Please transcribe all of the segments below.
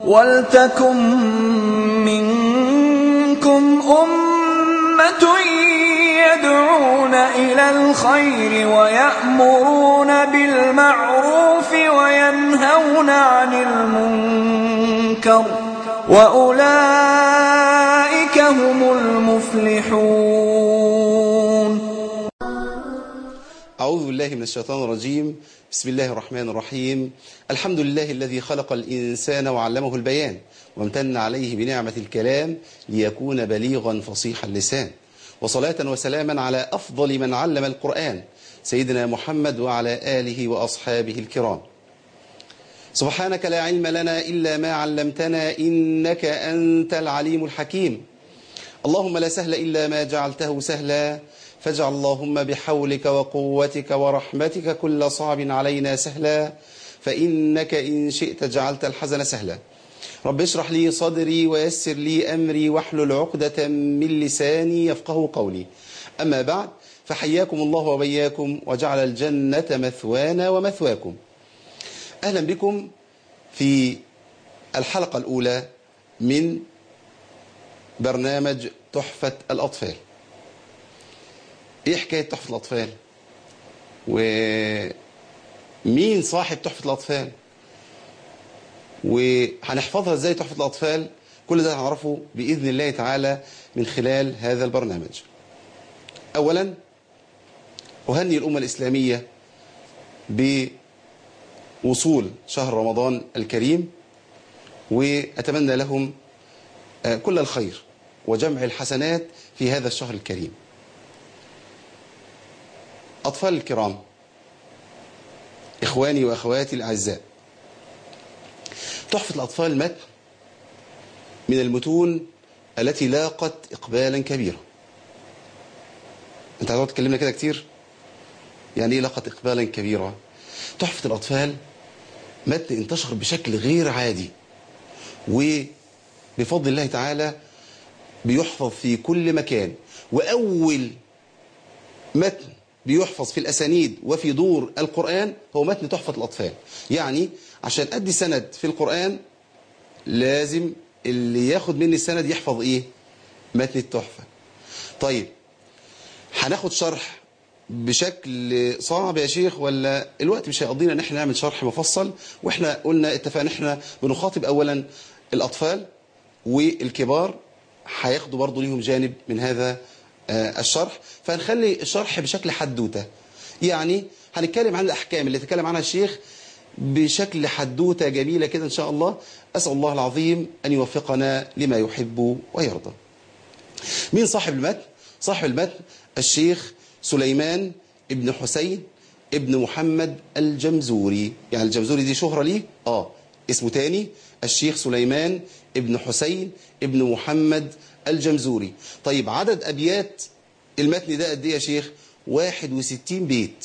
ولتكن منكم أمة يدعون إلى الخير ويأمرون بالمعروف وينهون عن المنكر وأولئك هم المفلحون أعوذ بالله من الشيطان الرجيم بسم الله الرحمن الرحيم الحمد لله الذي خلق الإنسان وعلمه البيان وامتن عليه بنعمة الكلام ليكون بليغا فصيح اللسان وصلاة وسلاما على أفضل من علم القرآن سيدنا محمد وعلى آله وأصحابه الكرام سبحانك لا علم لنا إلا ما علمتنا إنك أنت العليم الحكيم اللهم لا سهل إلا ما جعلته سهلا فاجعل اللهم بحولك وقوتك ورحمتك كل صعب علينا سهلا فإنك إن شئت جعلت الحزن سهلا رب اشرح لي صدري ويسر لي أمري واحلل عقدة من لساني يفقه قولي أما بعد فحياكم الله وبياكم وجعل الجنة مثوانا ومثواكم أهلا بكم في الحلقة الأولى من برنامج تحفة الأطفال إيه حكاية تحفة الأطفال ومين صاحب تحفة الأطفال وهنحفظها إزاي تحفة الأطفال كل ده هنعرفه بإذن الله تعالى من خلال هذا البرنامج أولا أهني الأمة الإسلامية بوصول شهر رمضان الكريم وأتمنى لهم كل الخير وجمع الحسنات في هذا الشهر الكريم أطفال الكرام إخواني وأخواتي الأعزاء تحفة الأطفال متن من المتون التي لاقت إقبالا كبيرا أنت هتقعد تكلمنا كده كتير يعني إيه لاقت إقبالا كبيرا تحفة الأطفال متن انتشر بشكل غير عادي وبفضل الله تعالى بيحفظ في كل مكان وأول متن بيحفظ في الأسانيد وفي دور القرآن هو متن تحفة الأطفال يعني عشان أدي سند في القرآن لازم اللي ياخد مني السند يحفظ إيه متن التحفة طيب هناخد شرح بشكل صعب يا شيخ ولا الوقت مش هيقضينا ان احنا نعمل شرح مفصل واحنا قلنا اتفقنا احنا بنخاطب اولا الاطفال والكبار هياخدوا برضه ليهم جانب من هذا الشرح فهنخلي الشرح بشكل حدوتة يعني هنتكلم عن الأحكام اللي تكلم عنها الشيخ بشكل حدوتة جميلة كده إن شاء الله أسأل الله العظيم أن يوفقنا لما يحب ويرضى مين صاحب المتن؟ صاحب المتن الشيخ سليمان ابن حسين ابن محمد الجمزوري يعني الجمزوري دي شهرة ليه؟ آه اسمه تاني الشيخ سليمان ابن حسين ابن محمد الجمزوري طيب عدد أبيات المتن ده قد ايه يا شيخ 61 بيت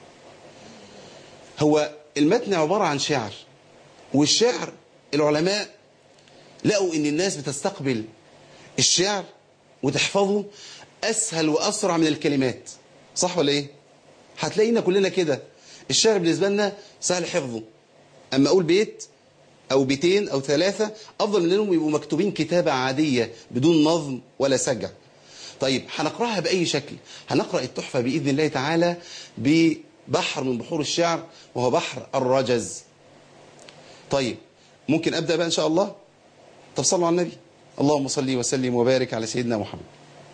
هو المتن عبارة عن شعر والشعر العلماء لقوا ان الناس بتستقبل الشعر وتحفظه أسهل وأسرع من الكلمات صح ولا ايه هتلاقينا كلنا كده الشعر بالنسبة لنا سهل حفظه أما أقول بيت أو بيتين أو ثلاثة أفضل من أنهم يبقوا مكتوبين كتابة عادية بدون نظم ولا سجع طيب هنقرأها بأي شكل هنقرأ التحفة بإذن الله تعالى ببحر من بحور الشعر وهو بحر الرجز طيب ممكن أبدأ بقى إن شاء الله طب صلوا على النبي اللهم صل وسلم وبارك على سيدنا محمد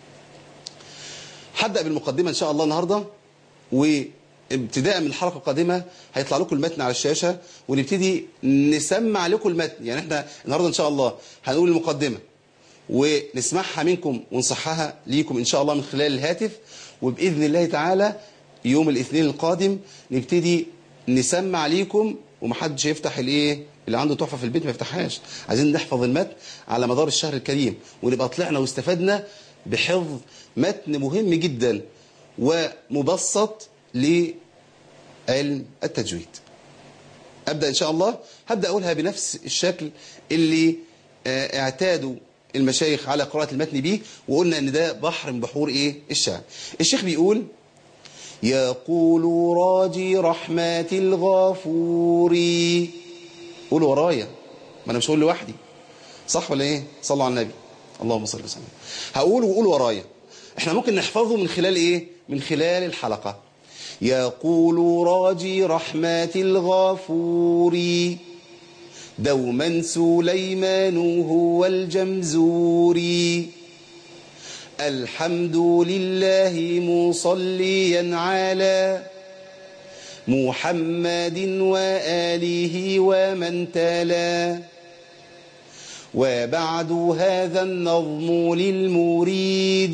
هبدأ بالمقدمة إن شاء الله النهاردة و ابتداء من الحلقة القادمة هيطلع لكم المتن على الشاشة ونبتدي نسمع لكم المتن يعني احنا النهاردة ان شاء الله هنقول المقدمة ونسمعها منكم ونصحها ليكم ان شاء الله من خلال الهاتف وبإذن الله تعالى يوم الاثنين القادم نبتدي نسمع ليكم ومحدش يفتح الايه اللي عنده تحفة في البيت ما يفتحهاش عايزين نحفظ المتن على مدار الشهر الكريم ونبقى طلعنا واستفدنا بحفظ متن مهم جدا ومبسط لعلم التجويد أبدأ إن شاء الله هبدأ أقولها بنفس الشكل اللي اعتادوا المشايخ على قراءة المتن به وقلنا أن ده بحر من بحور إيه الشعر الشيخ بيقول يقول راجي رحمة الغفور قولوا ورايا ما انا مش هقول لوحدي صح ولا ايه صلوا على النبي اللهم صل وسلم هقول وقول ورايا احنا ممكن نحفظه من خلال ايه من خلال الحلقة يقول راجي رحمة الغفور دوما سليمان هو الجمزوري الحمد لله مصليا على محمد وآله ومن تلا وبعد هذا النظم للمريد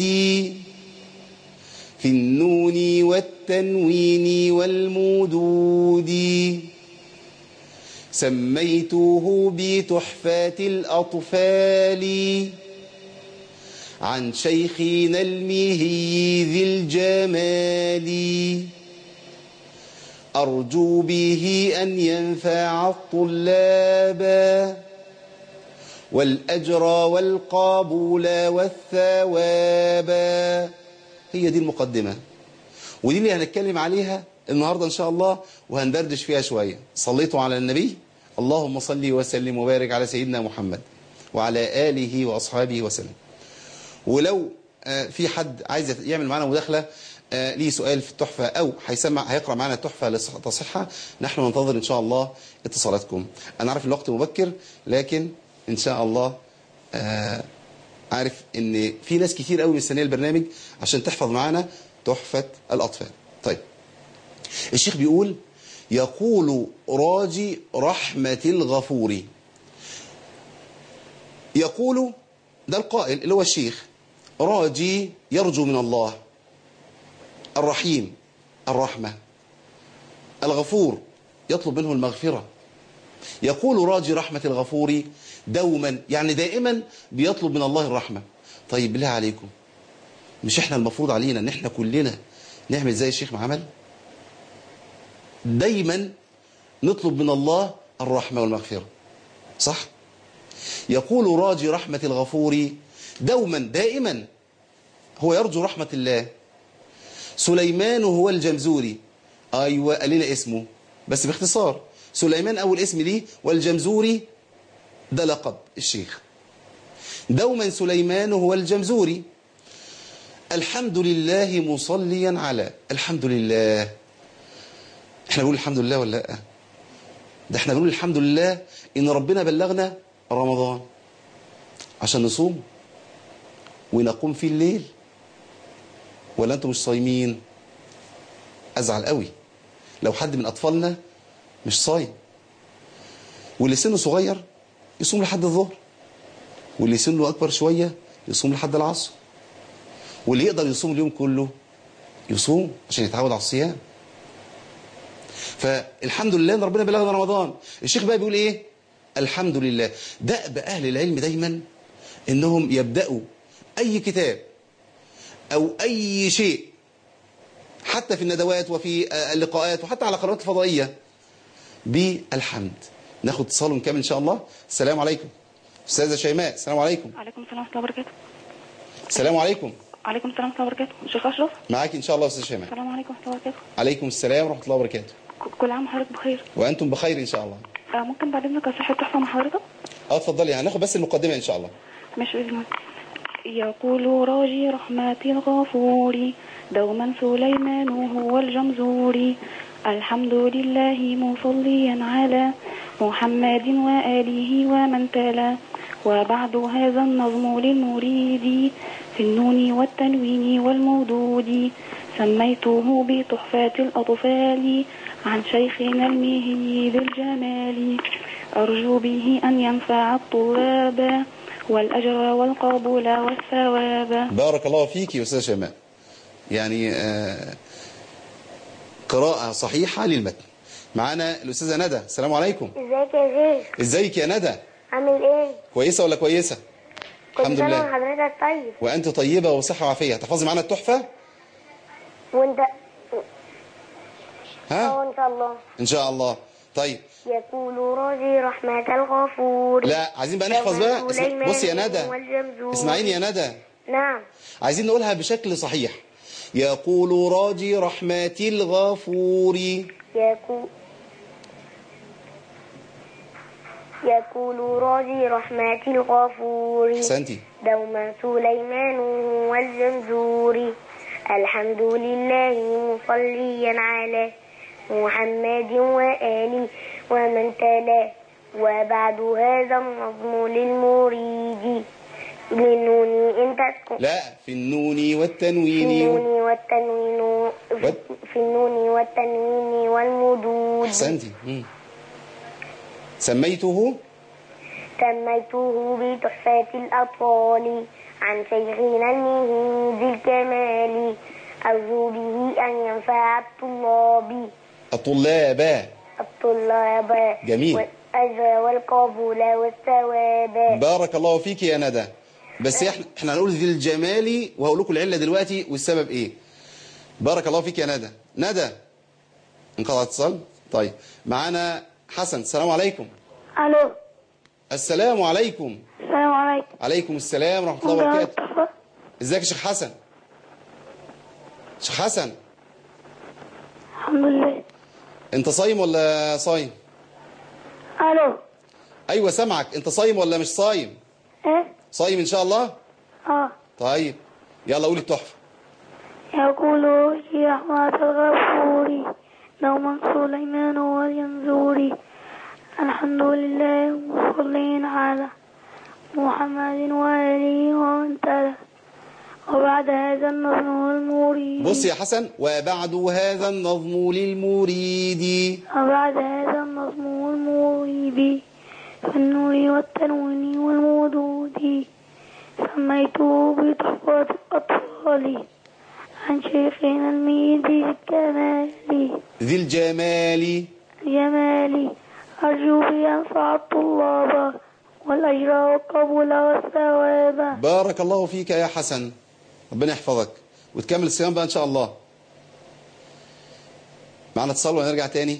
في النون والتنوين والمدود سميته بتحفة الأطفال عن شيخنا المهي ذي الجمال أرجو به أن ينفع الطلاب والأجر والقبول والثواب هي دي المقدمة ودي اللي هنتكلم عليها النهاردة إن شاء الله وهندردش فيها شوية صليتوا على النبي اللهم صل وسلم وبارك على سيدنا محمد وعلى آله وأصحابه وسلم ولو في حد عايز يعمل معنا مداخلة ليه سؤال في التحفة أو هيسمع هيقرأ معنا التحفة لتصحة نحن ننتظر إن شاء الله اتصالاتكم أنا عارف الوقت مبكر لكن إن شاء الله عارف إن في ناس كتير قوي مستنيه البرنامج عشان تحفظ معنا تحفة الأطفال طيب الشيخ بيقول يقول راجي رحمة الغفور يقول ده القائل اللي هو الشيخ راجي يرجو من الله الرحيم الرحمة الغفور يطلب منه المغفرة يقول راجي رحمة الغفور دوما يعني دائما بيطلب من الله الرحمة طيب بالله عليكم مش احنا المفروض علينا ان احنا كلنا نعمل زي الشيخ ما عمل دايما نطلب من الله الرحمة والمغفرة صح يقول راجي رحمة الغفور دوما دائما هو يرجو رحمة الله سليمان هو الجمزوري أيوة قال لنا اسمه بس باختصار سليمان أول اسم ليه والجمزوري ده لقب الشيخ دوما سليمان هو الجمزوري الحمد لله مصليا على الحمد لله احنا بنقول الحمد لله ولا لا ده احنا بنقول الحمد لله ان ربنا بلغنا رمضان عشان نصوم ونقوم فيه الليل ولا انتم مش صايمين ازعل قوي لو حد من اطفالنا مش صايم واللي سنه صغير يصوم لحد الظهر واللي سنه اكبر شويه يصوم لحد العصر واللي يقدر يصوم اليوم كله يصوم عشان يتعود على الصيام فالحمد لله ان ربنا بلغنا رمضان الشيخ بقى بيقول ايه الحمد لله دأب اهل العلم دايما انهم يبداوا اي كتاب او اي شيء حتى في الندوات وفي اللقاءات وحتى على قنوات الفضائيه بالحمد ناخد اتصال ونكمل ان شاء الله السلام عليكم استاذه شيماء السلام عليكم عليكم السلام ورحمه الله وبركاته السلام عليكم عليكم السلام ورحمه الله وبركاته شيخ اشرف معاك ان شاء الله استاذ شيماء السلام عليكم ورحمه الله وبركاته عليكم السلام ورحمه الله وبركاته ك- كل عام وحضرتك بخير وانتم بخير ان شاء الله آه ممكن بعد اذنك اصحى تحفه مع حضرتك اه اتفضلي هناخد بس المقدمه ان شاء الله مش باذن الله يقول راجي رحمة الغفور دوما سليمان هو الجمزوري الحمد لله مصليا على محمد وآله ومن تلا وبعد هذا النظم للمريد في النون والتنوين والمودود سميته بتحفة الأطفال عن شيخنا المهي ذي الجمال أرجو به أن ينفع الطلاب والأجر والقبول والثواب بارك الله فيك يا استاذ شيماء يعني آه قراءه صحيحه للمتن معانا الاستاذه ندى السلام عليكم ازيك يا شيخ ازيك يا ندى عامل ايه كويسه ولا كويسه كل الحمد سنه لله وحضرتك طيب وانت طيبه وصحه وعافيه تحفظي معانا التحفه وانت ها اه ان شاء الله ان شاء الله طيب يقول راجي رحمة الغفور لا عايزين بقى نحفظ بقى اسم- بصي يا ندى والجمزور. اسمعيني يا ندى نعم عايزين نقولها بشكل صحيح يقول راجي رحمة الغفور يقول يقول راجي رحمة الغفور احسنتي دوما سليمان والجنزور الحمد لله مصليا على محمد وآله ومن تلا وبعد هذا النظم للمريد للنون إن تسكن لا في النون في والتنوين النون والتنوين وات- في النون والتنوين والمدود احسنتي مم. سميته سميته بتحفة الأطفال عن شيخنا المهين ذي الكمال أرجو به أن ينفع الطلاب الطلاب الطلاب جميل. والأجر والقبول والثواب بارك الله فيك يا ندى بس احنا احنا هنقول ذي الجمال وهقول لكم العله دلوقتي والسبب ايه بارك الله فيك يا ندى ندى انقطع اتصال طيب معانا حسن السلام عليكم ألو السلام عليكم السلام عليكم عليكم السلام ورحمه الله وبركاته ازيك يا شيخ حسن شيخ حسن الحمد لله انت صايم ولا صايم ألو ايوه سامعك انت صايم ولا مش صايم إيه صايم ان شاء الله آه طيب يلا قول التحفه يقول في رحمة الغفور دوما سليمان والينزور الحمد لله مصلين على محمد وآله ومن تلا وبعد هذا النظم المريد بص يا حسن وبعد هذا النظم للمريد وبعد هذا النظم المريد في النور والتنوين والمدود سميته بتحفة الأطفال عن شيخنا الميد الكمال ذي الجمال جمالي أرجو بينفع الطلاب والأجر والقبول والثواب بارك الله فيك يا حسن ربنا يحفظك وتكمل الصيام بقى ان شاء الله معنا اتصال ونرجع تاني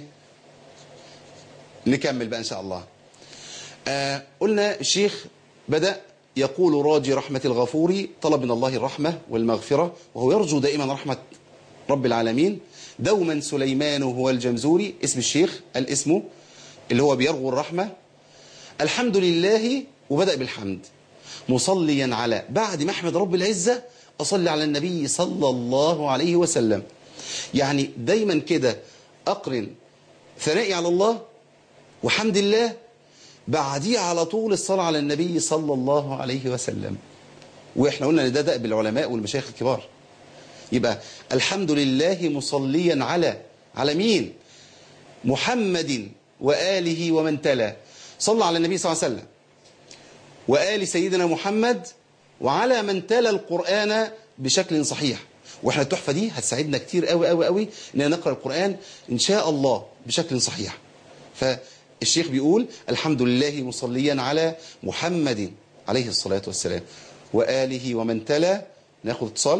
نكمل بقى ان شاء الله آه قلنا الشيخ بدأ يقول راجي رحمة الغفور طلب من الله الرحمة والمغفرة وهو يرجو دائما رحمة رب العالمين دوما سليمان هو الجمزوري اسم الشيخ الاسم اللي هو بيرغو الرحمة الحمد لله وبدأ بالحمد مصليا على بعد ما احمد رب العزة أصلي على النبي صلى الله عليه وسلم يعني دايما كده أقرن ثنائي على الله وحمد الله بعديه على طول الصلاة على النبي صلى الله عليه وسلم واحنا قلنا ان ده دأب العلماء والمشايخ الكبار يبقى الحمد لله مصليا على على مين محمد وآله ومن تلا صلى على النبي صلى الله عليه وسلم وآل سيدنا محمد وعلى من تلا القرآن بشكل صحيح واحنا التحفة دي هتساعدنا كتير قوي قوي قوي ان نقرأ القرآن ان شاء الله بشكل صحيح فالشيخ بيقول الحمد لله مصليا على محمد عليه الصلاة والسلام وآله ومن تلا ناخد اتصال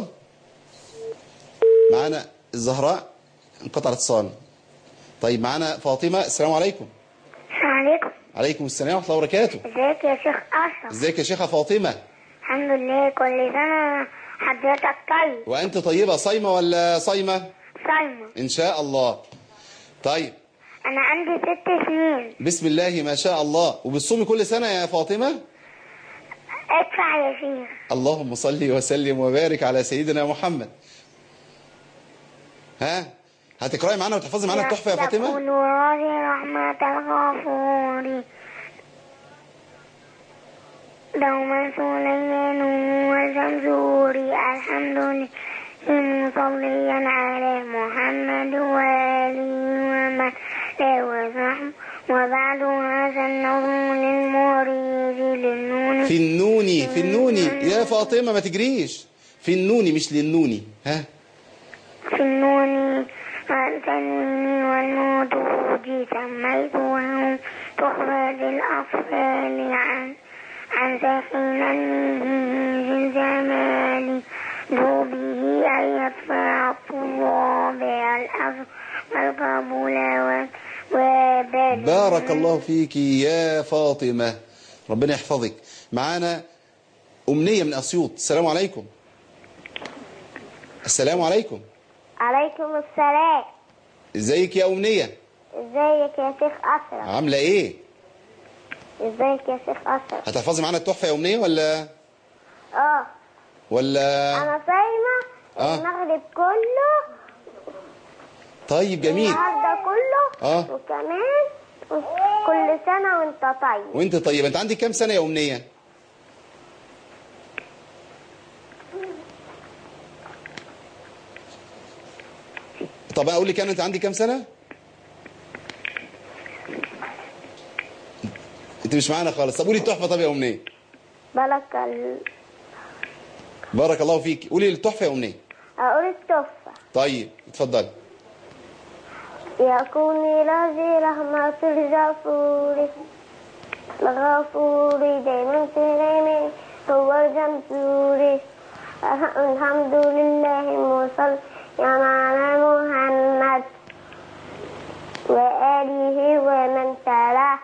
معانا الزهراء انقطع الاتصال طيب معانا فاطمة السلام عليكم السلام عليكم عليكم السلام ورحمة الله وبركاته ازيك يا شيخ أشرف ازيك يا شيخة فاطمة الحمد لله كل سنة حضرتك طيب وانت طيبة صايمة ولا صايمة صايمة ان شاء الله طيب أنا عندي ست سنين بسم الله ما شاء الله وبتصومي كل سنة يا فاطمة ادفع يا شيخ اللهم صل وسلم وبارك على سيدنا محمد ها هتقرأي معانا وتحفظي معانا التحفة يا فاطمة يقول راضي رحمة الغفور دوما سليمان وزمزوري الحمد لله مصليا على محمد وآله ومن لا وزحم وبعد هذا النظم للمريد للنون في النوني في النوني يا فاطمة ما تجريش في النوني مش للنوني ها في النون والتنوين والمدود سميتهم تحفة الأطفال عن عن سفينة ذي الجمال ذو به أن يدفع الطلاب الأرض والقبول وبدل بارك الله فيك يا فاطمة ربنا يحفظك معانا أمنية من أسيوط السلام عليكم السلام عليكم عليكم السلام ازيك يا أمنية ازيك يا شيخ أشرف عاملة ايه ازيك يا شيخ اشرف هتحفظي معانا التحفة يومية ولا اه ولا انا صايمه آه. المغرب كله طيب جميل النهارده كله آه. وكمان كل سنه وانت طيب وانت طيب انت عندك كام سنة يا أمنية طب اقول لك انا انت عندك كام سنة انت مش معانا خالص طب قولي التحفة طب يا أمنية بلك ال... بارك الله فيك قولي التحفة يا أمنية اقول التحفه طيب اتفضلي يكون إلهي رحمة الغفور الغفور دايما دايما هو الجمزور الحمد لله مصل على محمد وآله ومن تلا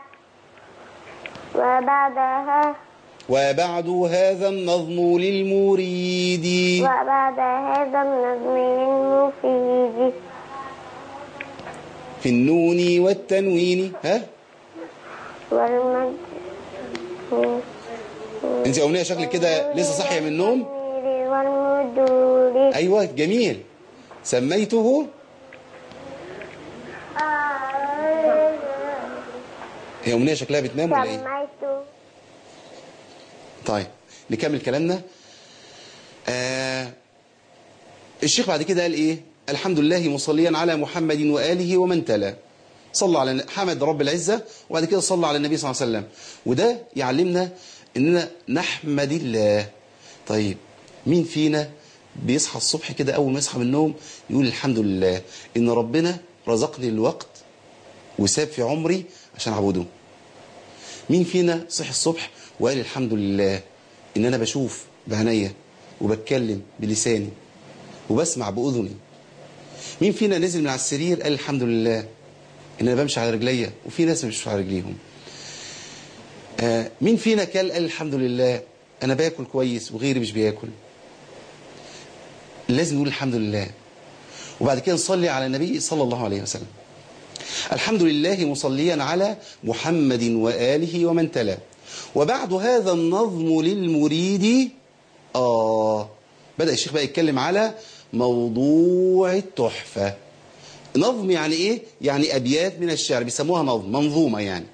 وبعدها وبعد هذا النظم للمريد وبعد هذا النظم المفيد في النون والتنوين ها والمد انت يا أمنية شكلك كده لسه صاحية من النوم والمدور ايوه جميل سميته هي أمنية شكلها بتنام ولا ايه سميته طيب نكمل كلامنا آه الشيخ بعد كده قال ايه الحمد لله مصليا على محمد وآله ومن تلا صلى على حمد رب العزة وبعد كده صلى على النبي صلى الله عليه وسلم وده يعلمنا اننا نحمد الله طيب مين فينا بيصحى الصبح كده اول ما يصحى من النوم يقول الحمد لله ان ربنا رزقني الوقت وساب في عمري عشان اعبده مين فينا صحي الصبح وقال الحمد لله ان انا بشوف بعينيا وبتكلم بلساني وبسمع باذني مين فينا نزل من على السرير قال الحمد لله ان انا بمشي على رجليا وفي ناس مش على رجليهم آه مين فينا كل قال الحمد لله انا باكل كويس وغيري مش بياكل لازم نقول الحمد لله وبعد كده نصلي على النبي صلى الله عليه وسلم الحمد لله مصليا على محمد وآله ومن تلا وبعد هذا النظم للمريد آه بدأ الشيخ بقى يتكلم على موضوع التحفة نظم يعني إيه؟ يعني أبيات من الشعر بيسموها نظم منظومة يعني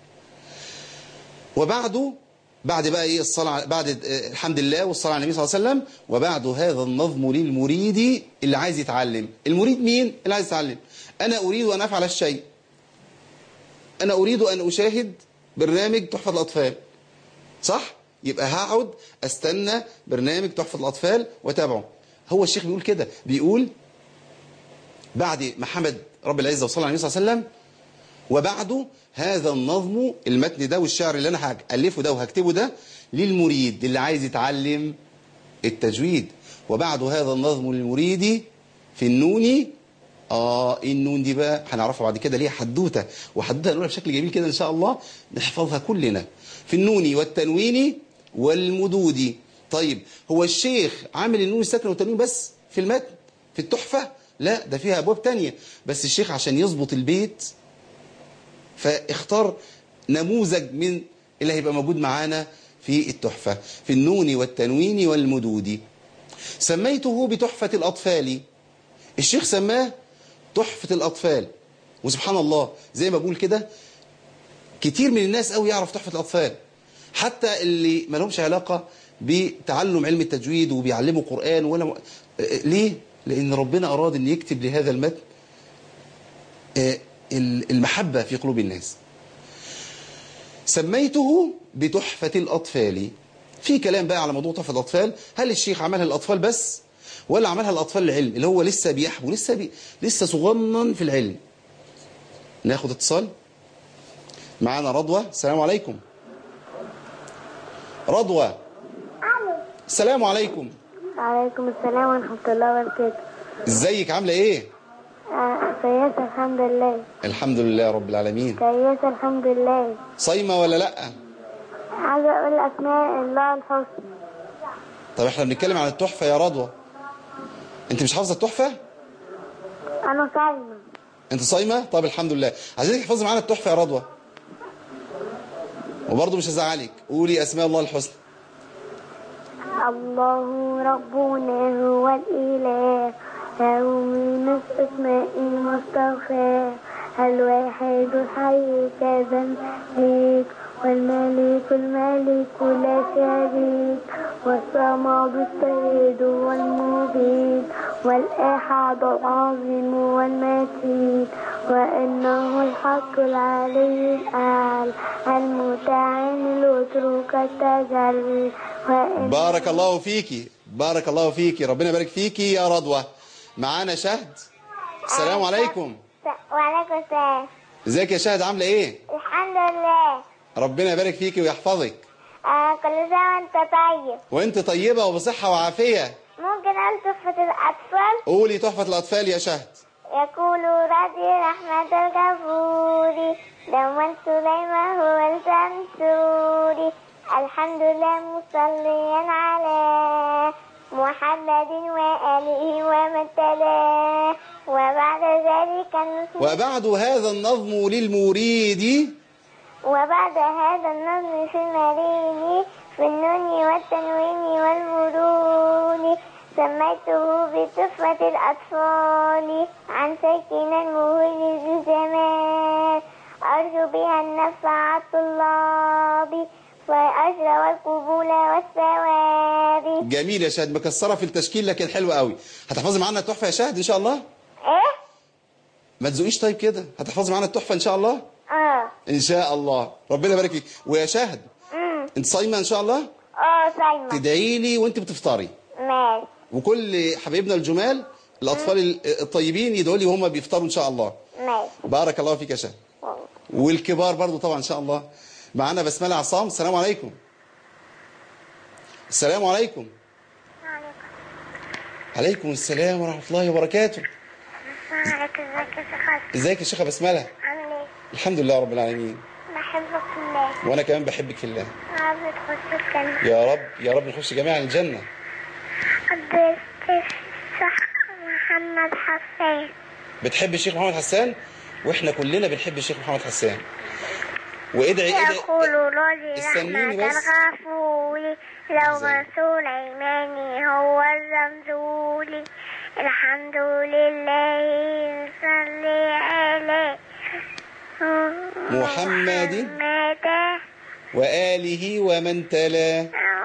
وبعده بعد بقى ايه الصلاه على- بعد آه، الحمد لله والصلاه على النبي صلى الله عليه وسلم وبعد هذا النظم للمريد اللي عايز يتعلم المريد مين اللي عايز يتعلم انا اريد ان افعل الشيء انا اريد ان اشاهد برنامج تحفه الاطفال صح يبقى هقعد استنى برنامج تحفه الاطفال واتابعه هو الشيخ بيقول كده بيقول بعد محمد رب العزه وصلى على النبي صلى الله عليه وسلم وبعده هذا النظم المتن ده والشعر اللي انا هالفه ده وهكتبه ده للمريد اللي عايز يتعلم التجويد وبعد هذا النظم للمريد في النون اه النون دي بقى هنعرفها بعد كده ليها حدوته وحدوته هنقولها بشكل جميل كده ان شاء الله نحفظها كلنا في النون والتنوين والمدود طيب هو الشيخ عامل النون الساكنه والتنوين بس في المتن في التحفه لا ده فيها ابواب تانية بس الشيخ عشان يظبط البيت فاختار نموذج من اللي هيبقى موجود معانا في التحفة في النون والتنوين والمدود سميته بتحفة الأطفال الشيخ سماه تحفة الأطفال وسبحان الله زي ما بقول كده كتير من الناس قوي يعرف تحفة الأطفال حتى اللي ما لهمش علاقة بتعلم علم التجويد وبيعلموا قرآن ولا م... آه، ليه؟ لأن ربنا أراد أن يكتب لهذا المتن آه، المحبة في قلوب الناس سميته بتحفة الأطفال في كلام بقى على موضوع تحفة الأطفال هل الشيخ عملها للأطفال بس ولا عملها للأطفال العلم اللي هو لسه بيحبو لسه بي لسه صغنن في العلم ناخد اتصال معانا رضوى السلام عليكم رضوى السلام عليكم وعليكم السلام ورحمة الله وبركاته ازيك عاملة ايه آه، كويسة الحمد لله الحمد لله رب العالمين كويسة الحمد لله صايمة ولا لأ عايزة أقول أسماء الله الحسنى طب احنا بنتكلم عن التحفة يا رضوى انت مش حافظة التحفة أنا صايمة انت صايمة طب الحمد لله عايزينك تحفظي معانا التحفة يا رضوى وبرضه مش هزعلك قولي اسماء الله الحسنى الله ربنا هو الإله له من الأسماء المستغفى الواحد الحي كذا الملك والملك الملك لا شريك والصمد السيد والمبيد والأحد العظيم والمتين وإنه الحق العلي الأعلى المتعال الأترك التجلي وإن بارك الله فيكي بارك الله فيكي ربنا يبارك فيكي يا رضوى معانا شهد السلام عليكم وعليكم السلام ازيك يا شهد عامله ايه الحمد لله ربنا يبارك فيكي ويحفظك آه كل سنة وانت طيب وانت طيبه وبصحه وعافيه ممكن أقول تحفة الأطفال قولي تحفه الاطفال يا شهد يقول رضي رحمة الغفور دوما سليمان هو الشمسوري الحمد لله مصليا على محمد وآله ومن تلاه وبعد ذلك النصر وبعد هذا النظم للمريد وبعد هذا النظم في المريم في النون والتنوين والمرون سميته بتحفة الأطفال عن سكن المهل بالجمال أرجو بها النفع الطلاب والأجر والقبول والثواب جميل يا شهد مكسره في التشكيل لكن حلو قوي هتحفظي معانا التحفه يا شهد ان شاء الله إيه؟ ما تزقيش طيب كده هتحفظي معانا التحفه ان شاء الله آه ان شاء الله ربنا يبارك فيك ويا شهد أمم انت صايمه ان شاء الله آه صايمة تدعي لي وانت بتفطري ماشي وكل حبايبنا الجمال الاطفال الطيبين يدعوا لي وهم بيفطروا ان شاء الله ماشي بارك الله فيك يا شهد والكبار برضو طبعا ان شاء الله معانا بسمله عصام السلام عليكم السلام عليكم عليكم السلام ورحمه الله وبركاته عليك ازيك يا شيخ ازيك يا شيخه بسمله عامل ايه؟ الحمد لله رب العالمين بحبك في الله وانا كمان بحبك في الله عاوز تخش الجنة يا رب يا رب نخش جميعا الجنه حبيت الشيخ محمد حسين بتحب الشيخ محمد حسان واحنا كلنا بنحب الشيخ محمد حسان وادعي يقول ادعي رضي استنيني رحمة بس. الغفور لو ازاي؟ سليماني هو الزمزولي الحمد لله صلي عليه محمد محمد واله ومن تلا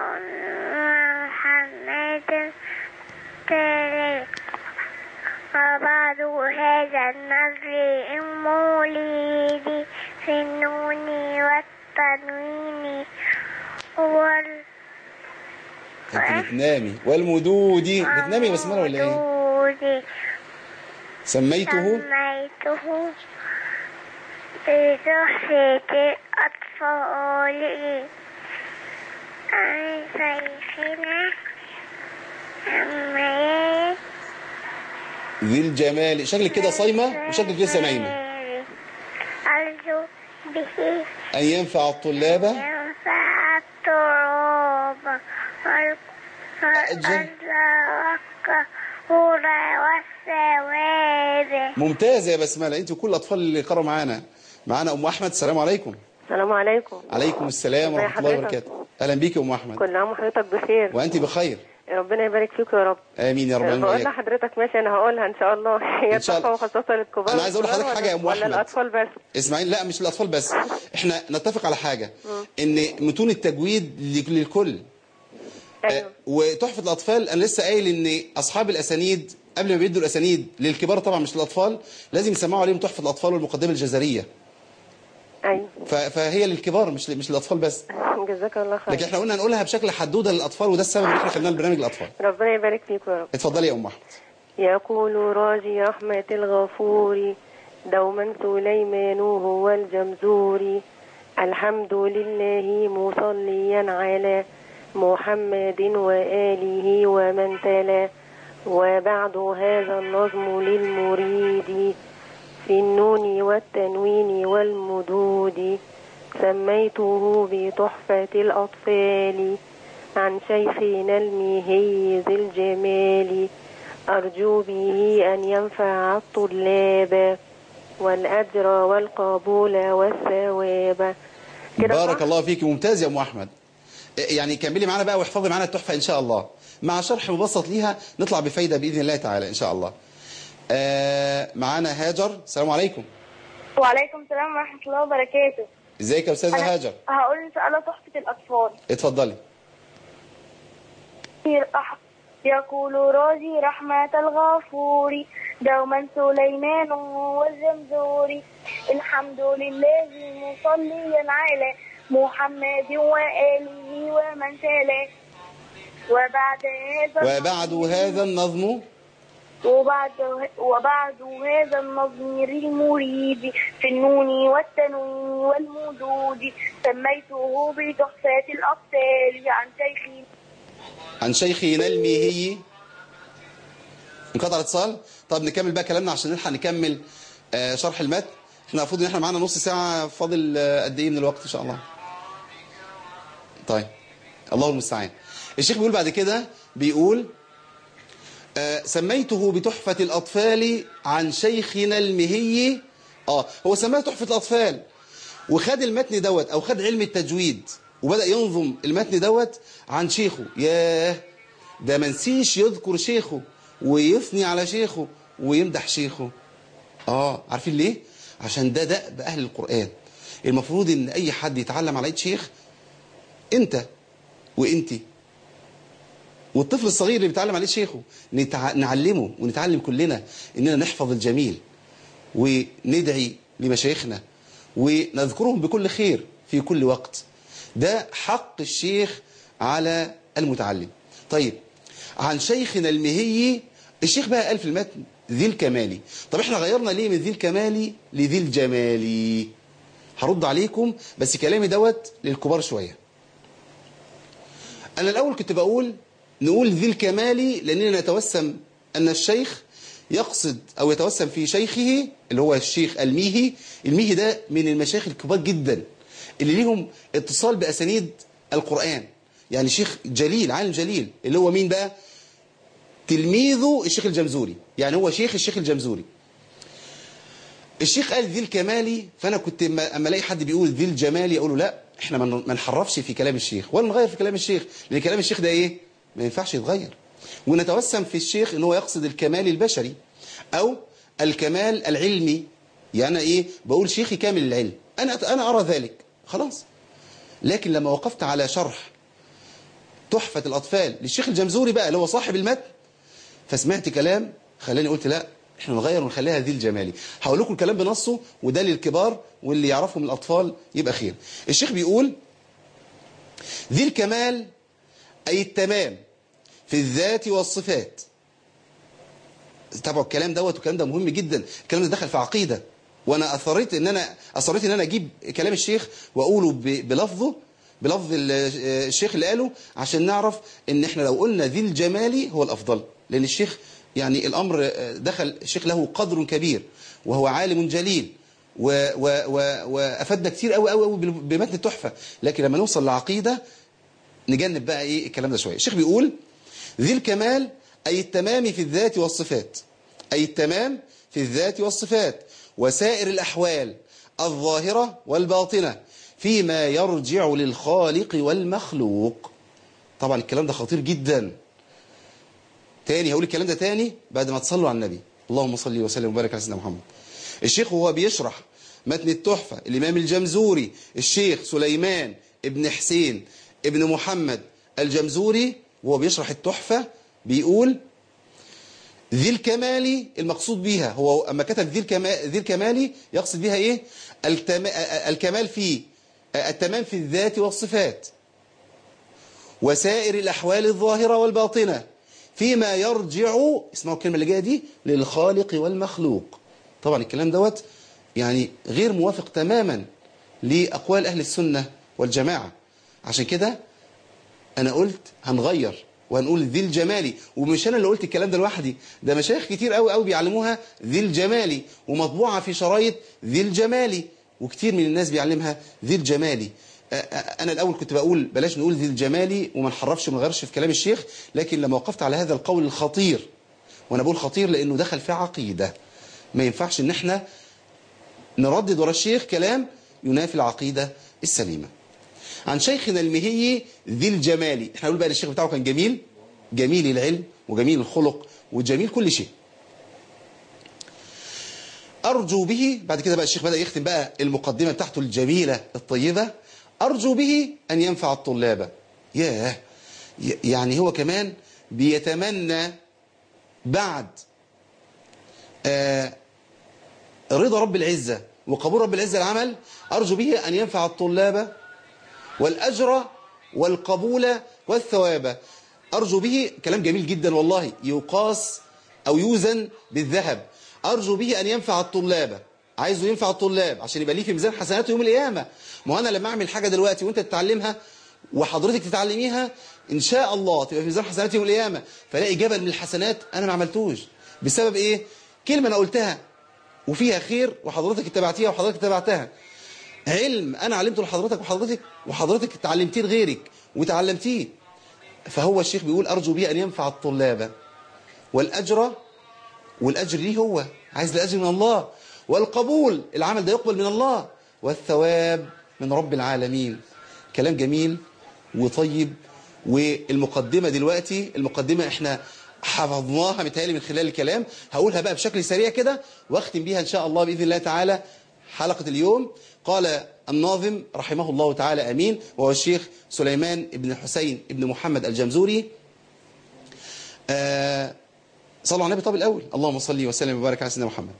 محمد تلي وبعد هذا النظر المولد في النون والتنوين وال انت بتنامي والمدود بتنامي يا بسمله ولا ايه والمدود سميته سميته بتحفة الأطفال عن شيخنا محمد ذي الجمال شكلك كده صايمه وشكلك لسه نايمه أرجو به ان ينفع الطلاب ينفع التراب وال- أجل. والأجر والثواب ممتازه يا بسمله انت وكل الاطفال اللي قرأوا معانا معانا ام احمد السلام عليكم السلام عليكم عليكم السلام ازي ورحمه الله حضرتك؟ وبركاته اهلا بيك يا ام احمد كل عام وحضرتك بخير وانت بخير ربنا يبارك فيك يا رب امين يا رب العالمين بقول وإياك. لحضرتك ماشي انا هقولها ان شاء الله هي إن شاء الله. تحفه وخاصه للكبار أنا عايز أقول لحضرتك والصغار حاجة يا أم ولا أحمد. الاطفال بس اسماعيل لا مش الاطفال بس احنا نتفق على حاجه ان متون التجويد لل- للكل ايوه آه، وتحفه الاطفال انا لسه قايل ان اصحاب الاسانيد قبل ما بيدوا الاسانيد للكبار طبعا مش للاطفال لازم يسمعوا عليهم تحفه الاطفال والمقدمه الجزريه ايوه ف- فهي للكبار مش مش للاطفال بس جزاك الله خير لكن احنا قلنا هنقولها بشكل حدوده للاطفال وده السبب ان احنا خلينا البرنامج للاطفال ربنا يبارك فيك يا رب اتفضلي يا ام احمد يقول راجي رحمة الغفور دوما سليمان هو الجمزور الحمد لله مصليا على محمد وآله ومن تلا وبعد هذا النظم للمريد في النون والتنوين والمدود سميته بتحفة الأطفال عن شيخنا المهي ذي الجمال أرجو به أن ينفع الطلاب والأجر والقبول والثواب كده بارك صح؟ الله فيك ممتاز يا ام احمد يعني كملي معانا بقى واحفظي معانا التحفه ان شاء الله مع شرح مبسط ليها نطلع بفايده باذن الله تعالى ان شاء الله آه معانا هاجر السلام عليكم وعليكم السلام ورحمة الله وبركاته ازيك يا استاذه أنا هاجر هقول إن شاء الله تحفة الأطفال اتفضلي يقول راجي رحمة الغفور دوما سليمان والجمزور الحمد لله مصليا على محمد وآله ومن تلاه وبعد هذا وبعد هذا النظم وبعد وبعد هذا النظير المريد في النون والتنوين والمدود سميته بتحفة الأبطال عن شيخي عن شيخنا الميهي انقطع الاتصال طب نكمل بقى كلامنا عشان نلحق نكمل آه، شرح المتن احنا المفروض ان احنا معانا نص ساعة فاضل آه، قد ايه من الوقت ان شاء الله طيب الله المستعان الشيخ بيقول بعد كده بيقول آه، سميته بتحفة الأطفال عن شيخنا المهي اه هو سماه تحفة الأطفال وخد المتن دوت أو خد علم التجويد وبدأ ينظم المتن دوت عن شيخه ياه ده منسيش يذكر شيخه ويثني على شيخه ويمدح شيخه اه عارفين ليه عشان ده دأب أهل القرآن المفروض ان اي حد يتعلم على ايد شيخ انت وانتي والطفل الصغير اللي بيتعلم عليه شيخه نتع... نعلمه ونتعلم كلنا اننا نحفظ الجميل وندعي لمشايخنا ونذكرهم بكل خير في كل وقت ده حق الشيخ على المتعلم طيب عن شيخنا المهي الشيخ بقى قال في المتن ذي الكمالي طب احنا غيرنا ليه من ذي الكمالي لذي الجمالي هرد عليكم بس كلامي دوت للكبار شوية أنا الأول كنت بقول نقول ذي الكمالي لأننا نتوسم أن الشيخ يقصد أو يتوسم في شيخه اللي هو الشيخ الميهي الميهي ده من المشايخ الكبار جدا اللي ليهم اتصال بأسانيد القرآن يعني شيخ جليل عالم جليل اللي هو مين بقى تلميذه الشيخ الجمزوري يعني هو شيخ الشيخ الجمزوري الشيخ قال ذي الكمالي فأنا كنت اما أما الاقي حد بيقول ذي الجمالي أقول له لا احنا ما ما نحرفش في كلام الشيخ ولا نغير في كلام الشيخ لأن كلام الشيخ ده ايه ما ينفعش يتغير ونتوسم في الشيخ ان هو يقصد الكمال البشري أو الكمال العلمي يعني ايه بقول شيخي كامل العلم أنا أنا أرى ذلك خلاص لكن لما وقفت على شرح تحفة الأطفال للشيخ الجمزوري بقى اللي هو صاحب المتن فسمعت كلام خلاني قلت لا احنا نغير ونخليها ذي الجمالي هقول لكم الكلام بنصه وده للكبار واللي يعرفه من الأطفال يبقى خير الشيخ بيقول ذي الكمال أي التمام في الذات والصفات تابعوا الكلام دوت والكلام ده مهم جدا الكلام ده دخل في عقيدة وانا اثريت ان انا اصريت ان انا اجيب كلام الشيخ واقوله ب- بلفظه بلفظ ال- الشيخ اللي قاله عشان نعرف ان احنا لو قلنا ذي الجمالي هو الافضل لان الشيخ يعني الامر دخل الشيخ له قدر كبير وهو عالم جليل و و و وافادنا كتير قوي قوي قوي بمتن التحفه لكن لما نوصل لعقيده نجنب بقى ايه الكلام ده شويه الشيخ بيقول ذي الكمال اي التمام في الذات والصفات اي التمام في الذات والصفات وسائر الأحوال الظاهرة والباطنة فيما يرجع للخالق والمخلوق طبعا الكلام ده خطير جدا تاني هقول الكلام ده تاني بعد ما تصلوا على النبي اللهم صل وسلم وبارك على سيدنا محمد الشيخ وهو بيشرح متن التحفة الإمام الجمزوري الشيخ سليمان ابن حسين ابن محمد الجمزوري وهو بيشرح التحفة بيقول ذي الكمال المقصود بيها هو أما كتب ذي الكمال, ذي الكمال يقصد بيها إيه التم... الكمال في التمام في الذات والصفات وسائر الأحوال الظاهرة والباطنة فيما يرجع اسمعوا الكلمة اللي جاية دي للخالق والمخلوق طبعا الكلام دوت يعني غير موافق تماما لأقوال أهل السنة والجماعة عشان كده أنا قلت هنغير وهنقول ذي الجمالي ومش أنا اللي قلت الكلام ده لوحدي ده مشايخ كتير قوي قوي بيعلموها ذي الجمالي ومطبوعة في شرايط ذي الجمالي وكتير من الناس بيعلمها ذي الجمالي أنا الأول كنت بقول بلاش نقول ذي الجمالي وما نحرفش وما نغيرش في كلام الشيخ لكن لما وقفت على هذا القول الخطير وأنا بقول خطير لأنه دخل في عقيدة ما ينفعش إن احنا نردد ورا الشيخ كلام ينافي العقيدة السليمة عن شيخنا المهي ذي الجمال احنا نقول بقى الشيخ بتاعه كان جميل جميل العلم وجميل الخلق وجميل كل شيء أرجو به بعد كده بقى الشيخ بدأ يختم بقى المقدمة بتاعته الجميلة الطيبة أرجو به أن ينفع الطلاب ياه ي- يعني هو كمان بيتمنى بعد آه رضا رب العزة وقبول رب العزة العمل أرجو به أن ينفع الطلاب والأجر والقبول والثواب أرجو به كلام جميل جدا والله يقاس أو يوزن بالذهب أرجو به أن ينفع الطلاب عايزه ينفع الطلاب عشان يبقى ليه في ميزان حسناته يوم القيامة ما هو أنا لما أعمل حاجة دلوقتي وأنت تتعلمها وحضرتك تتعلميها إن شاء الله تبقى في ميزان حسناتي يوم القيامة فلاقي جبل من الحسنات أنا ما عملتوش بسبب إيه؟ كلمة أنا قلتها وفيها خير وحضرتك اتبعتيها وحضرتك اتبعتها علم انا علمته لحضرتك وحضرتك وحضرتك اتعلمتيه لغيرك وتعلمتيه فهو الشيخ بيقول ارجو به ان ينفع الطلاب والاجر والاجر ليه هو عايز الاجر من الله والقبول العمل ده يقبل من الله والثواب من رب العالمين كلام جميل وطيب والمقدمه دلوقتي المقدمه احنا حفظناها متهيألي من خلال الكلام هقولها بقى بشكل سريع كده واختم بيها ان شاء الله باذن الله تعالى حلقه اليوم قال الناظم رحمه الله تعالى امين وهو الشيخ سليمان بن الحسين بن محمد الجمزوري آه صلوا على النبي طب الاول اللهم صل وسلم وبارك على سيدنا محمد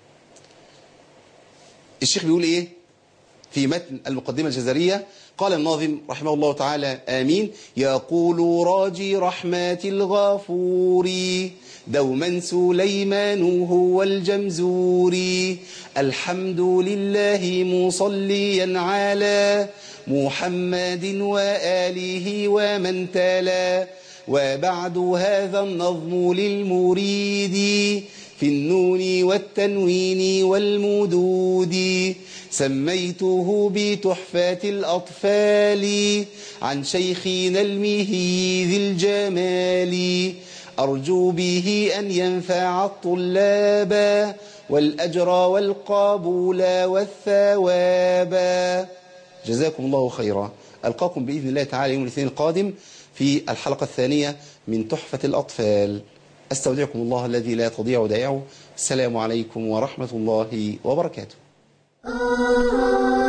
الشيخ بيقول ايه في متن المقدمة الجزرية قال الناظم رحمه الله تعالى آمين يقول راجي رحمات الغفور دوما سليمان هو الجمزور الحمد لله مصليا على محمد وآله ومن تلا وبعد هذا النظم للمريد في النون والتنوين والمدود سميته بتحفة الأطفال عن شيخنا المهي ذي الجمال أرجو به أن ينفع الطلاب والأجر والقبول والثواب جزاكم الله خيرا ألقاكم بإذن الله تعالى يوم الاثنين القادم في الحلقة الثانية من تحفة الأطفال أستودعكم الله الذي لا تضيع ودائعه السلام عليكم ورحمة الله وبركاته آه